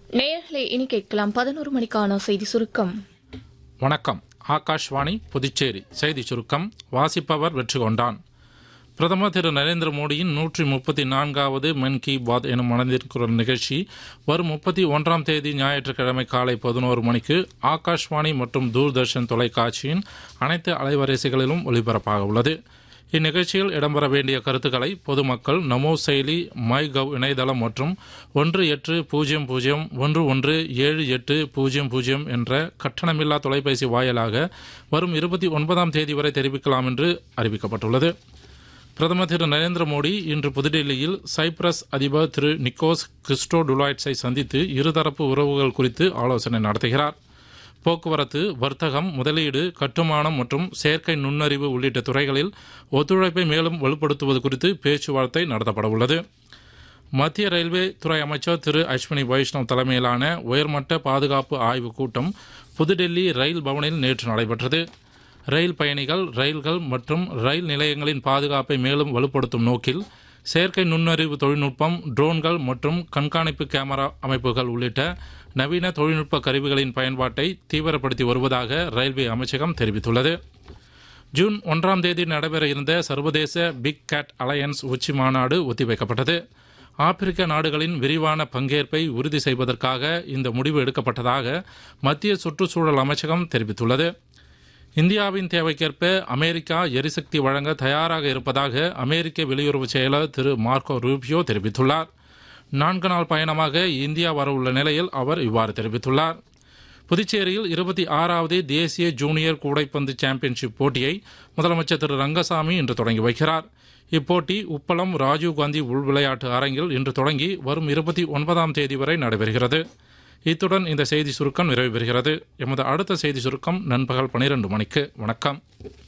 நேயர்களே இனி கேட்கலாம் பதினோரு மணிக்கான செய்தி சுருக்கம் வணக்கம் ஆகாஷ்வாணி புதுச்சேரி செய்தி சுருக்கம் வாசிப்பவர் வெற்றி கொண்டான் பிரதமர் திரு நரேந்திர மோடியின் நூற்றி முப்பத்தி நான்காவது மன் கி பாத் எனும் மனதிற்குரல் நிகழ்ச்சி வரும் முப்பத்தி ஒன்றாம் தேதி ஞாயிற்றுக்கிழமை காலை பதினோரு மணிக்கு ஆகாஷ்வாணி மற்றும் தூர்தர்ஷன் தொலைக்காட்சியின் அனைத்து அலைவரிசைகளிலும் ஒளிபரப்பாக உள்ளது இந்நிகழ்ச்சியில் இடம்பெற வேண்டிய கருத்துக்களை பொதுமக்கள் நமோ செயலி மை கவ் இணையதளம் மற்றும் ஒன்று எட்டு பூஜ்ஜியம் பூஜ்ஜியம் ஒன்று ஒன்று ஏழு எட்டு பூஜ்ஜியம் பூஜ்ஜியம் என்ற கட்டணமில்லா தொலைபேசி வாயிலாக வரும் இருபத்தி ஒன்பதாம் தேதி வரை தெரிவிக்கலாம் என்று அறிவிக்கப்பட்டுள்ளது பிரதமர் திரு நரேந்திர மோடி இன்று புதுடெல்லியில் சைப்ரஸ் அதிபர் திரு நிக்கோஸ் கிறிஸ்டோ டுலாய்ட்ஸை சந்தித்து இருதரப்பு உறவுகள் குறித்து ஆலோசனை நடத்துகிறார் போக்குவரத்து வர்த்தகம் முதலீடு கட்டுமானம் மற்றும் செயற்கை நுண்ணறிவு உள்ளிட்ட துறைகளில் ஒத்துழைப்பை மேலும் வலுப்படுத்துவது குறித்து பேச்சுவார்த்தை நடத்தப்பட உள்ளது மத்திய ரயில்வே துறை அமைச்சர் திரு அஸ்வினி வைஷ்ணவ் தலைமையிலான உயர்மட்ட பாதுகாப்பு ஆய்வுக் கூட்டம் புதுடெல்லி ரயில் பவனில் நேற்று நடைபெற்றது ரயில் பயணிகள் ரயில்கள் மற்றும் ரயில் நிலையங்களின் பாதுகாப்பை மேலும் வலுப்படுத்தும் நோக்கில் செயற்கை நுண்ணறிவு தொழில்நுட்பம் ட்ரோன்கள் மற்றும் கண்காணிப்பு கேமரா அமைப்புகள் உள்ளிட்ட நவீன தொழில்நுட்ப கருவிகளின் பயன்பாட்டை தீவிரப்படுத்தி வருவதாக ரயில்வே அமைச்சகம் தெரிவித்துள்ளது ஜூன் ஒன்றாம் தேதி நடைபெற இருந்த சர்வதேச பிக் கேட் அலையன்ஸ் உச்சி மாநாடு ஒத்திவைக்கப்பட்டது ஆப்பிரிக்க நாடுகளின் விரிவான பங்கேற்பை உறுதி செய்வதற்காக இந்த முடிவு எடுக்கப்பட்டதாக மத்திய சுற்றுச்சூழல் அமைச்சகம் தெரிவித்துள்ளது இந்தியாவின் தேவைக்கேற்ப அமெரிக்கா எரிசக்தி வழங்க தயாராக இருப்பதாக அமெரிக்க வெளியுறவு செயலர் திரு மார்க்கோ ரூபியோ தெரிவித்துள்ளார் நான்கு நாள் பயணமாக இந்தியா வரவுள்ள நிலையில் அவர் இவ்வாறு தெரிவித்துள்ளார் புதுச்சேரியில் இருபத்தி ஆறாவது தேசிய ஜூனியர் கூடைப்பந்து சாம்பியன்ஷிப் போட்டியை முதலமைச்சர் திரு ரங்கசாமி இன்று தொடங்கி வைக்கிறார் இப்போட்டி உப்பளம் ராஜீவ்காந்தி உள் விளையாட்டு அரங்கில் இன்று தொடங்கி வரும் இருபத்தி ஒன்பதாம் தேதி வரை நடைபெறுகிறது இத்துடன் இந்த செய்தி சுருக்கம் நிறைவு பெறுகிறது எமது அடுத்த செய்தி சுருக்கம் நண்பகல் பனிரெண்டு மணிக்கு வணக்கம்